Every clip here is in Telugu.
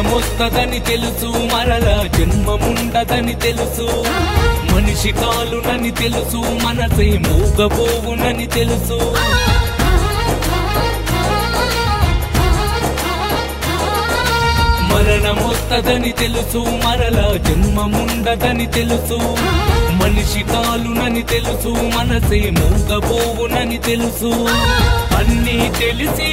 మరణమొస్తదని తెలుసు మరల జన్మముండదని తెలుసు మనిషి కాలునని తెలుసు మనసే మూగబోవునని తెలుసు మరణమొస్తదని తెలుసు మరల జన్మముండదని తెలుసు మనిషి కాలునని తెలుసు మనసే మూగబోవునని తెలుసు అన్నీ తెలిసి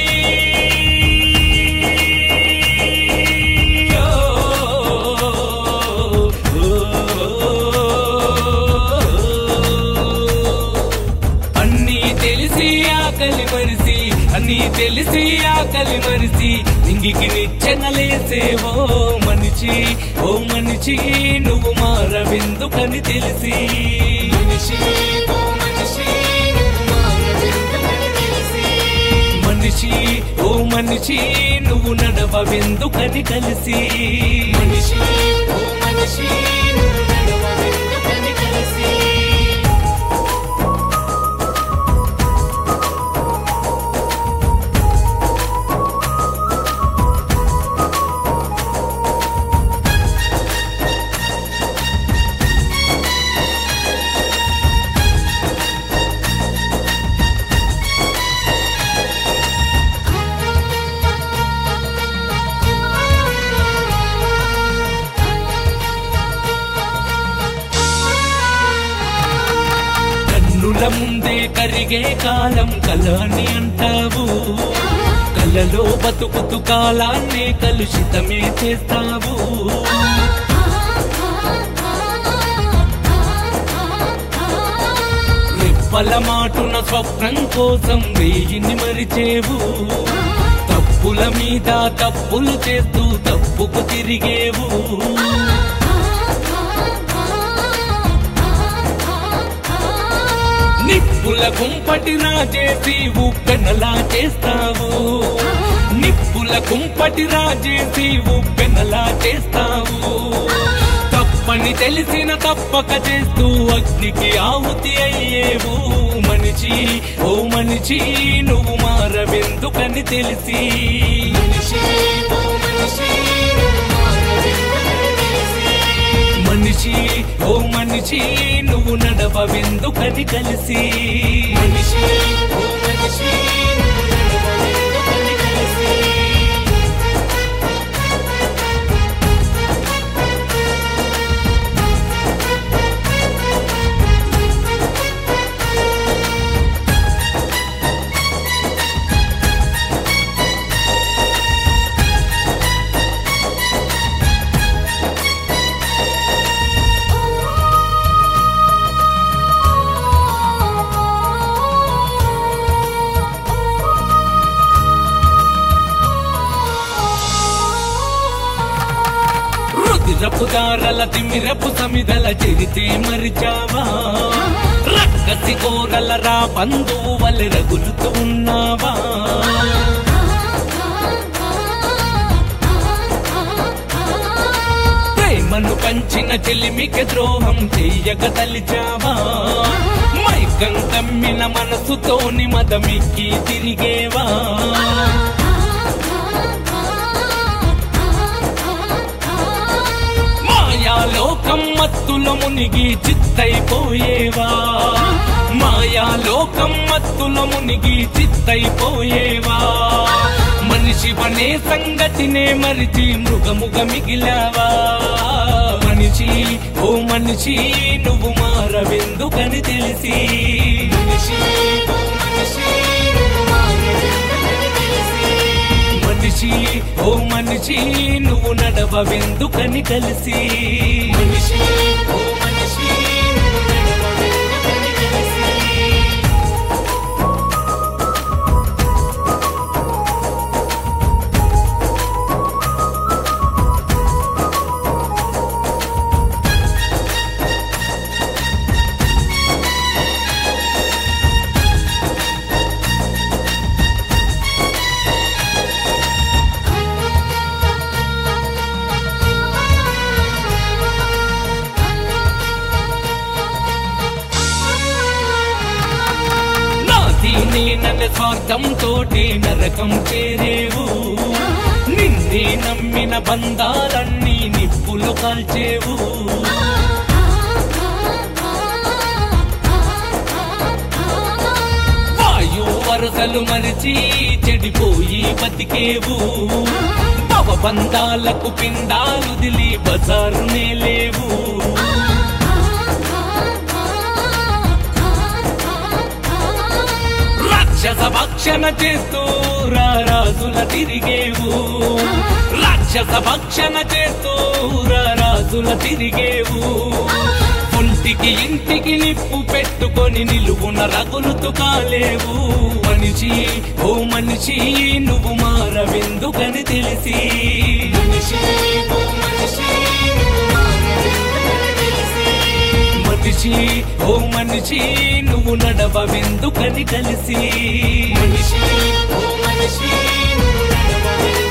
అన్నీ తెలిసి ఆకలి మరిసి అన్నీ తెలిసి ఆకలి మరిసి ఇంగికి నిచ్చెనలేసేవో మనిషి ఓ మనిషి నువ్వు మారవెందుకని తెలిసి మనిషి ఓ మనిషి నువ్వు మారవెందుకని తెలిసి మనిషి ఓ మనిషి నువ్వు నడవవెందుకని కలిసి మనిషి ఓ మనిషి నువ్వు నడవవెందుకని కలిసి కన్నుల ముందే కరిగే కాలం కలని అంటావు కలలో బతుకుతు కాలాన్ని కలుషితమే చేస్తావు రెప్పల మాటున స్వప్నం కోసం వేయిని మరిచేవు తప్పుల మీద తప్పులు చేస్తూ తప్పుకు తిరిగేవు నిప్పుల కుంపటి రాజేసి ఉప్పెనలా చేస్తావు నిప్పుల కుంపటి రాజేసి ఉప్పెనలా చేస్తావు తప్పని తెలిసిన తప్పక చేస్తూ అగ్నికి ఆహుతి అయ్యేవు మనిషి ఓ మనిషి నువ్వు మారవెందుకని తెలిసి మనిషి ఓ మనిషి నువ్వు మారవెందుకని తెలిసి మనిషి ఓ మనిషి నువ్వు నడవవెందుకని కలిసి మనిషి ఓ మనిషి నువ్వు నడవవెందుకని కలిసి రుదిరపు దారల తిమిరపు సమిదల చెరితే మరిచావా రక్కసి కోరల రా బంధువుల రగులుతూ ఉన్నావా ప్రేమను పంచిన చెలిమికి ద్రోహం చెయ్యక తలిచావా మైకం కమ్మిన మనసుతోని మదమిక్కి తిరిగేవా మాయాలోకం మత్తులో మునిగి చిత్తైపోయేవా మాయాలోకం మత్తులో మునిగి చిత్తైపోయేవా మనిషి పనే సంగతినే మరిచి మృగముగ మిగిలావా మనిషి ఓ మనిషి నువ్వు మారవెందుకని తెలిసి మనిషి ఓ మనిషి నువ్వు మారవెందుకని తెలిసి మనిషి ఓ మనిషి నువ్వు నడవవెందుకని కలిసి మనిషి ఓ మనిషి నువ్వు నడవవెందుకని కలిసి నాది నేనన్న స్వార్థం తోటి నరకం చేరేవు నిన్ను నిన్నే నమ్మిన బంధాలన్నీ నిప్పులు కాల్చేవు వాయు వరసలు మరిచి చెడిపోయి బతికేవు బంధాలకు పిండాలు దిలి బజారునే లేవు రాక్షస భక్షణ చేస్తూ రారాజుల తిరిగేవు రాక్షస భక్షణ చేస్తూ రారాజుల తిరిగేవు ఒంటికి ఇంటికి నిప్పు పెట్టుకొని నిలువున రగులుతూ కాలేవు మనిషి ఓ మనిషి నువ్వు మారవెందుకని తెలిసి మనిషి ఓ మనిషి నువ్వు మారవెందుకని తెలిసి మనిషి ఓ మనిషి నువ్వు నడవవెందుకని కలిసి మనిషి ఓ మనిషి నువ్వు నడవవెందుకని